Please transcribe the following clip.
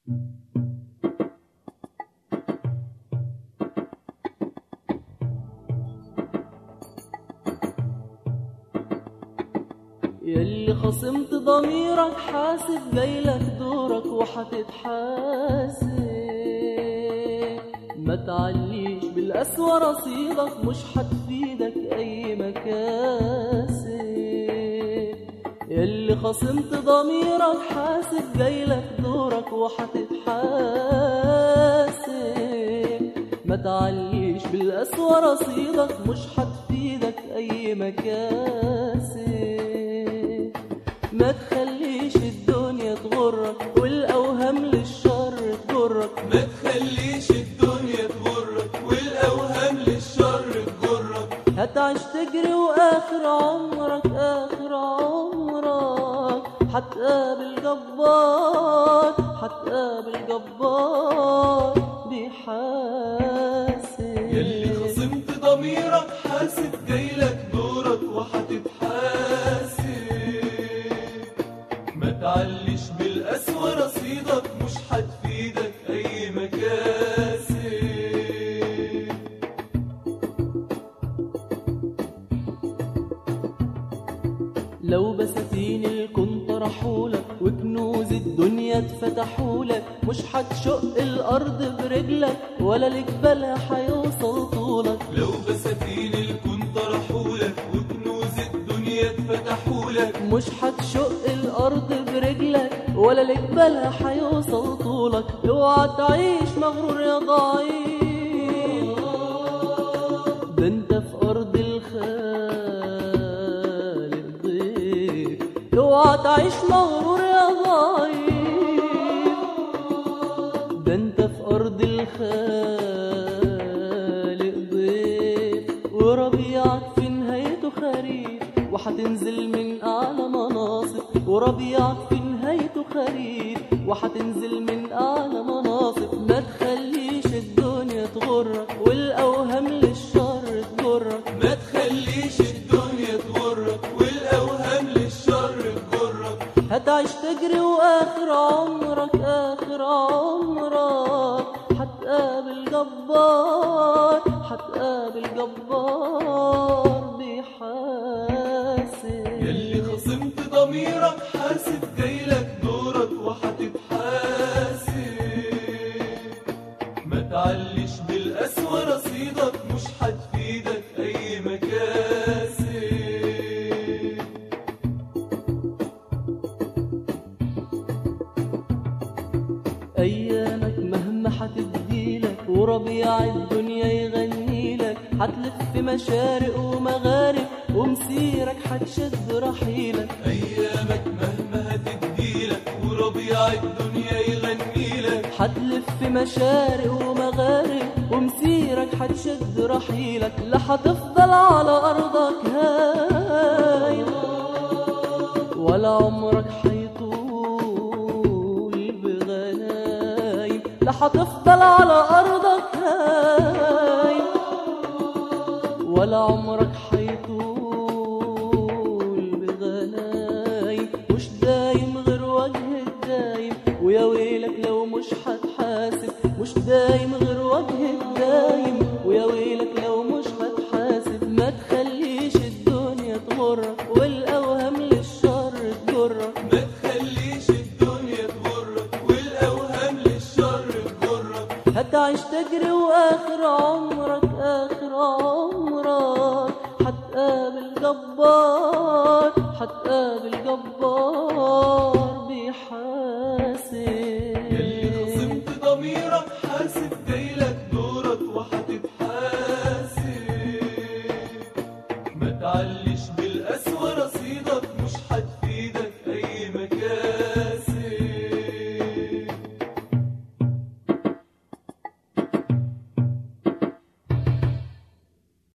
يلي خصمت ضميرك حاسب جايلك دورك وحتتحاسب ما تعليش بالقسوة رصيدك مش حتفيدك أي مكاسب يلي خصمت ضميرك حاسب جايلك دورك وحتتحاسب ما تعليش بالقسوة رصيدك مش حتفيدك أي مكاسب ما تخليش الدنيا تغرك والأوهام للشر تجرك ما تخليش الدنيا تغرك والاوهام للشر تجرك هتعيش تجري واخر عمرك اخر عمرك حتقابل جبار حتقابل جبار بيحاسب يلي خصمت ضميرك حاسب جايلك دورك وحتتحاسب ما تعليش بالقسوة رصيدك مش حتفيدك اي مكاسب لو بساتين الكون طرحولك وكنوز الدنيا اتفتحولك مش هتشق الارض برجلك ولا الجبال هيوصل طولك لو بساتين الكون طرحولك وكنوز الدنيا اتفتحولك مش هتشق الارض برجلك ولا الجبال هيوصل طولك اوعى تعيش مغرور يا ضعيف ده انت في ارض الخالق ضيف اوعى تعيش مغرور يا ضعيف ده انت في ارض الخالق ضيف وربيعك في نهايته خريف وحتنزل من اعلى مناصب وربيعك في نهايته خريف وحتنزل من اعلى مناصب ما تخليش الدنيا تغرك والاوهام للشر تجرك ما تخليش الدنيا تغرك والاوهام للشر تجرك هتعيش تجري واخر عمرك اخر عمرك حتقابل جبار حتقابل جبار بيحاسب يلي خصمت ضميرك حاسب جايلك دورك وحتتحاسب ما تعليش بالقسوة رصيدك مش حتفيدك اي مكاسب ايامك مهما حتديلك وربيع الدنيا يغنيلك حتلف مشارق ومغارب ومسيرك حتشد رحيلك ايامك مهما هتديلك وربيع الدنيا يغنيلك حتلف مشارق ومغارب ومسيرك حتشد رحيلك لا حتفضل على أرضك هايم ولا عمرك حيطول بغنايم لا حتفضل على أرضك هايم ولا عمرك حيطول بغنايم مش دايم غير وجه الدايم ويا ويلك لو مش هتحاسب مش دايم غير وجه الدايم ويا ويلك لو مش هتحاسب ما تخليش الدنيا تغرك والاوهام للشر تجرك ما تخليش الدنيا تغرك والاوهام للشر تجرك هتعيش تجري واخر عمرك اخر عمرك حتقابل جبار حتقابل